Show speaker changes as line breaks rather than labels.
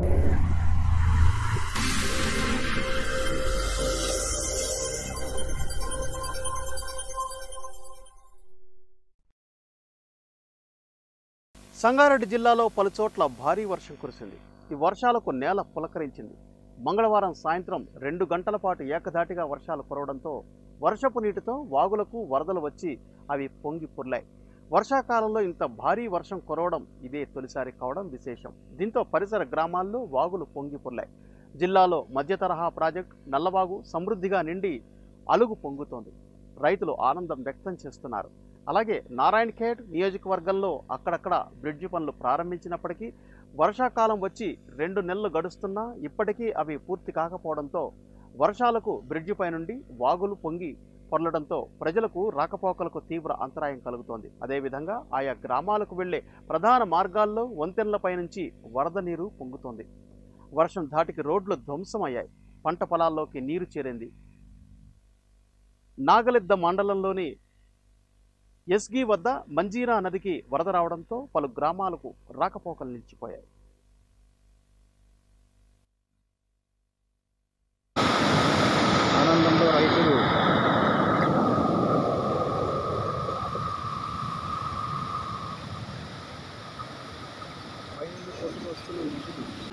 సంగారెడ్డి జిల్లాలో పలుచోట్ల భారీ వర్షం కురిసింది ఈ వర్షాలకు నేల పులకరించింది మంగళవారం సాయంత్రం రెండు గంటల పాటు ఏకధాటిగా వర్షాలు కురవడంతో వర్షపు నీటితో వాగులకు వరదలు వచ్చి అవి పొంగి పొర్లాయి వర్షాకాలంలో ఇంత భారీ వర్షం కురవడం ఇదే తొలిసారి కావడం విశేషం దీంతో పరిసర గ్రామాల్లో వాగులు పొంగి పొర్లాయి జిల్లాలో మధ్య తరహా ప్రాజెక్ట్ నల్లవాగు సమృద్ధిగా నిండి అలుగు పొంగుతోంది రైతులు ఆనందం వ్యక్తం చేస్తున్నారు అలాగే నారాయణ్ ఖేడ్ నియోజకవర్గంలో అక్కడక్కడ బ్రిడ్జి పనులు ప్రారంభించినప్పటికీ వర్షాకాలం వచ్చి రెండు నెలలు గడుస్తున్నా ఇప్పటికీ అవి పూర్తి కాకపోవడంతో వర్షాలకు బ్రిడ్జిపై నుండి వాగులు పొంగి పొర్లడంతో ప్రజలకు రాకపోకలకు తీవ్ర అంతరాయం కలుగుతోంది అదేవిధంగా ఆయా గ్రామాలకు వెళ్లే ప్రధాన మార్గాల్లో వంతెనలపై నుంచి వరద నీరు పొంగుతోంది వర్షం ధాటికి రోడ్లు ధ్వంసమయ్యాయి పంట పొలాల్లోకి నీరు చేరింది నాగలిద్ద మండలంలోని ఎస్గి వద్ద మంజీరా నదికి వరద రావడంతో పలు గ్రామాలకు రాకపోకలు నిలిచిపోయాయి
ఆనందంలో రైతులు పైనుండి కొట్టుకొస్తున్న ఇసులు